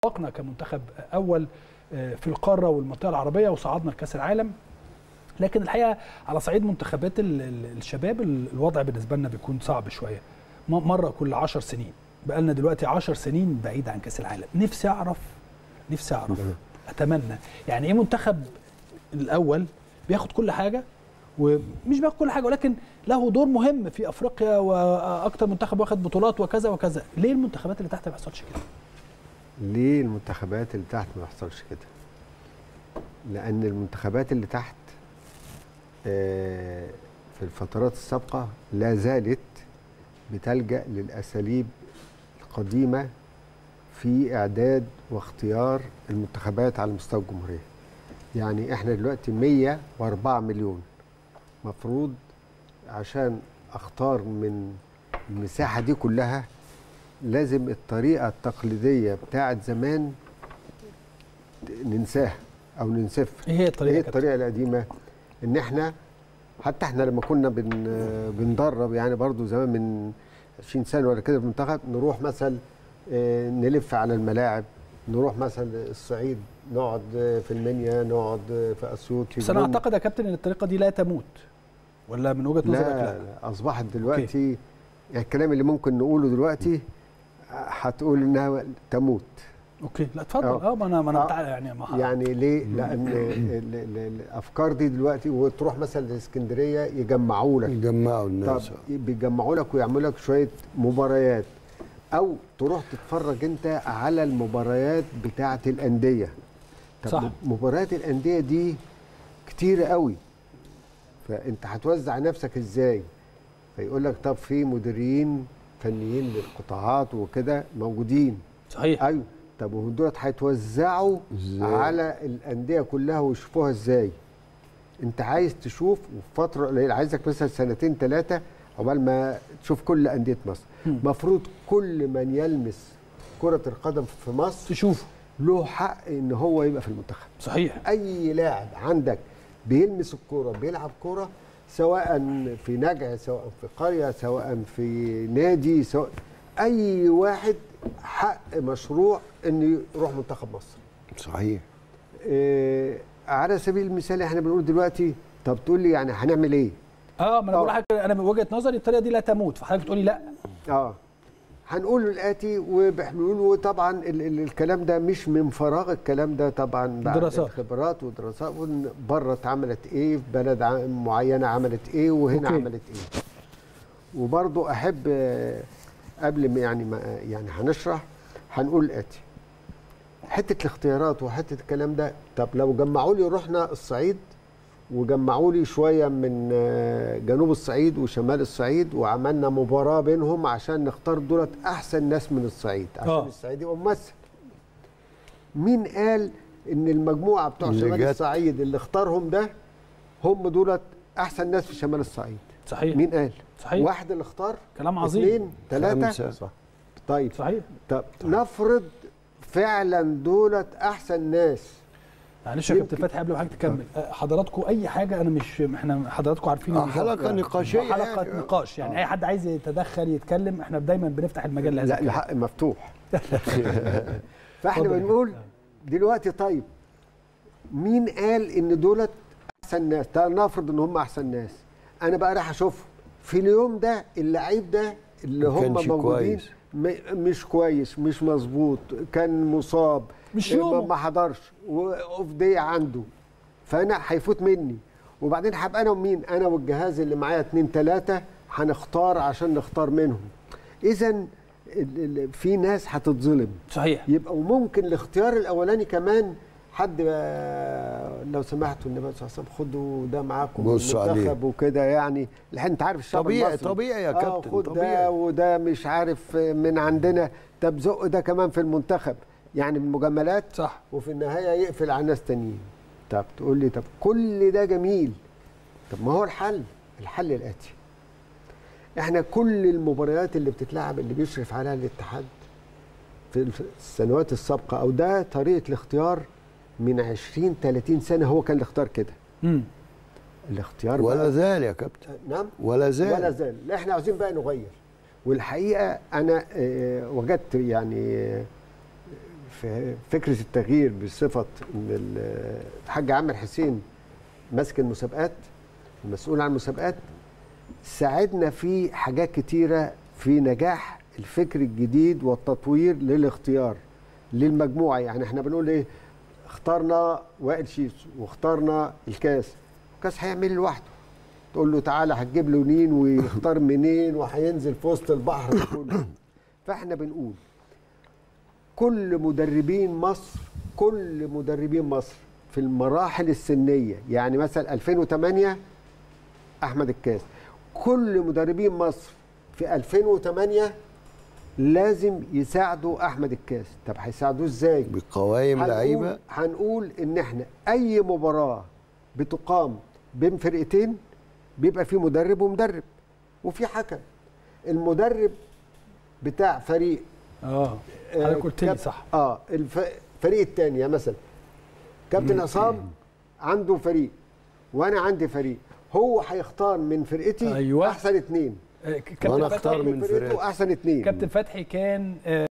تفوقنا كمنتخب اول في القاره والمنطقه العربيه وصعدنا لكاس العالم لكن الحقيقه على صعيد منتخبات الشباب الوضع بالنسبه لنا بيكون صعب شويه مره كل 10 سنين بقى لنا دلوقتي 10 سنين بعيد عن كاس العالم نفسي اعرف نفسي اعرف اتمنى يعني ايه منتخب الاول بياخد كل حاجه ومش بياخد كل حاجه ولكن له دور مهم في افريقيا واكتر منتخب واخد بطولات وكذا وكذا ليه المنتخبات اللي تحت ما بيحصلش كده ليه المنتخبات اللي تحت ما بيحصلش كده لان المنتخبات اللي تحت في الفترات السابقه لا زالت بتلجا للاساليب القديمه في اعداد واختيار المنتخبات على مستوى الجمهوريه يعني احنا دلوقتي 104 مليون مفروض عشان اختار من المساحه دي كلها لازم الطريقه التقليديه بتاعه زمان ننساها او ننسفها ايه هي الطريقه ايه الطريقه القديمه ان احنا حتى احنا لما كنا بن بندرب يعني برضو زمان من 20 سنه ولا كده في المنتخب نروح مثلا نلف على الملاعب نروح مثلا الصعيد نقعد في المنيا نقعد في اسيوط بس انا اعتقد يا كابتن ان الطريقه دي لا تموت ولا من وجهه نظرك لا, لا, لا اصبحت دلوقتي يعني الكلام اللي ممكن نقوله دلوقتي هتقول انها تموت اوكي لا اتفضل اه ما انا ما انا يعني ما يعني ليه؟ لان الافكار دي دلوقتي وتروح مثلا الاسكندريه يجمعوا لك يجمعوا الناس طب بيجمعوا لك ويعملوا لك شويه مباريات او تروح تتفرج انت على المباريات بتاعه الانديه طب صح. مباريات الانديه دي كتير قوي فانت هتوزع نفسك ازاي فيقول لك طب في مديرين فنيين للقطاعات وكده موجودين صحيح ايوه طب وهم دولت هيتوزعوا على الانديه كلها ويشوفوها ازاي انت عايز تشوف وفي فتره قليله عايزك مثلا سنتين ثلاثه عقبال ما تشوف كل انديه مصر المفروض كل من يلمس كره القدم في مصر تشوفه له حق ان هو يبقى في المنتخب صحيح اي لاعب عندك بيلمس الكوره بيلعب كوره سواء في نجع سواء في قريه سواء في نادي سواء اي واحد حق مشروع انه يروح منتخب مصر صحيح إيه على سبيل المثال احنا بنقول دلوقتي طب تقول لي يعني هنعمل ايه اه ما انا بقول لحضرتك انا من وجهه نظري الطريقه دي لا تموت فحضرتك بتقولي لا اه هنقول الاتي وبحلول وطبعا ال ال الكلام ده مش من فراغ الكلام ده طبعا بعد دراسات. خبرات ودراسات بره اتعملت ايه في بلد معينه عملت ايه وهنا أوكي. عملت ايه وبرضو احب قبل ما يعني ما يعني هنشرح هنقول الاتي حته الاختيارات وحته الكلام ده طب لو جمعوا لي رحنا الصعيد وجمعوا لي شويه من جنوب الصعيد وشمال الصعيد وعملنا مباراه بينهم عشان نختار دولت احسن ناس من الصعيد عشان آه. الصعيد يبقى ممثل مين قال ان المجموعه بتوع اللي شمال جت. الصعيد اللي اختارهم ده هم دولت احسن ناس في شمال الصعيد صحيح مين قال صحيح واحد اللي اختار كلام عظيم اثنين ثلاثه خمسة. صح طيب صحيح طب نفرض فعلا دولت احسن ناس معلش يا كابتن فتحي قبل ما حضرتك تكمل أه، حضراتكم اي حاجه انا مش احنا حضراتكم عارفين آه، النظام. حلقة نقاشية حلقه يعني. نقاش يعني اي حد عايز يتدخل يتكلم احنا دايما بنفتح المجال لهذا لا الكلام. الحق مفتوح فاحنا اتفضل. بنقول دلوقتي طيب مين قال ان دولت احسن ناس تعال نفرض ان هم احسن ناس انا بقى رايح اشوفهم في اليوم ده اللعيب ده اللي ما هم كانش موجودين كويس. م- مش كويس مش مظبوط كان مصاب مش ما- يومه. ما حضرش واوف دي عنده فانا هيفوت مني وبعدين هبقى انا ومين انا والجهاز اللي معايا اتنين تلاته هنختار عشان نختار منهم اذا في ناس هتتظلم صحيح يبقى وممكن الاختيار الاولاني كمان حد آه، لو سمحتوا النبي صلى الله عليه وسلم خدوا ده معاكم بصوا عليه. المنتخب وكده يعني الحين انت عارف الشعب طبيعي المصري. طبيعي يا آه، كابتن خد ده طبيعي وده مش عارف من عندنا طب زق ده كمان في المنتخب يعني المجاملات صح وفي النهايه يقفل على ناس تانيين طب تقول لي طب كل ده جميل طب ما هو الحل الحل الاتي احنا كل المباريات اللي بتتلعب اللي بيشرف عليها الاتحاد في السنوات السابقه او ده طريقه الاختيار من 20 30 سنه هو كان الاختيار كده امم الاختيار ولا بقى- زال يا كابتن نعم ولا زال ولا زال لا احنا عاوزين بقى نغير والحقيقه انا آه، وجدت يعني آه، في فكره التغيير بصفه ان ال- الحاج عامر حسين ماسك المسابقات المسؤول عن المسابقات ساعدنا في حاجات كتيره في نجاح الفكر الجديد والتطوير للاختيار للمجموعه يعني احنا بنقول ايه اخترنا وائل شيس واخترنا الكاس الكاس هيعمل لوحده تقول له تعالى هتجيب له مين ويختار منين وهينزل في وسط البحر ده كله فاحنا بنقول كل مدربين مصر كل مدربين مصر في المراحل السنيه يعني مثلا 2008 احمد الكاس كل مدربين مصر في 2008 لازم يساعدوا احمد الكاس طب هيساعدوه ازاي بقوائم هنقول- لعيبه هنقول ان احنا اي مباراه بتقام بين فرقتين بيبقى في مدرب ومدرب وفي حكم المدرب بتاع فريق اه آه، حضرتك قلت لي كاب- صح اه الف- الفريق الثاني يعني مثلا كابتن عصام عنده فريق وانا عندي فريق هو هيختار من فرقتي أيوة. احسن اثنين آه، ك- وأنا كابتن أختار فتحي من فرقته فرقتي. احسن اثنين كابتن فتحي كان آه،